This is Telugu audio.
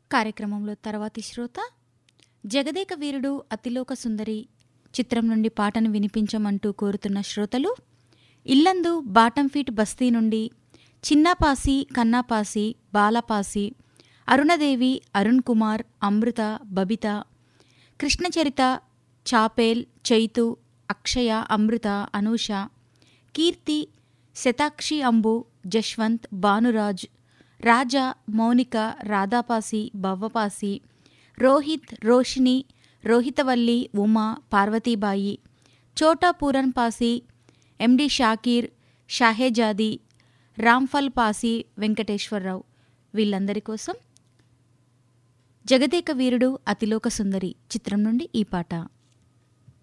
కార్యక్రమంలో తర్వాతి శ్రోత జగదేక వీరుడు అతిలోక సుందరి చిత్రం నుండి పాటను వినిపించమంటూ కోరుతున్న శ్రోతలు ఇల్లందు బాటంఫీట్ బస్తీ నుండి చిన్నపాసి కన్నాపాసి బాలపాసి అరుణదేవి అరుణ్ కుమార్ అమృత బబిత కృష్ణచరిత చాపేల్ చైతు అక్షయ అమృత అనూష కీర్తి శతాక్షి అంబు జశ్వంత్ భానురాజ్ రాజా మౌనిక రాధాపాసి బవ్వపాసి రోహిత్ రోషిని రోహితవల్లి ఉమా పార్వతీబాయి చోటా పూరన్ పాసి ఎండి షాకీర్ షాహేజాది రాంఫల్ పాసి వెంకటేశ్వరరావు వీళ్ళందరి కోసం జగదేక వీరుడు అతిలోక సుందరి చిత్రం నుండి ఈ పాట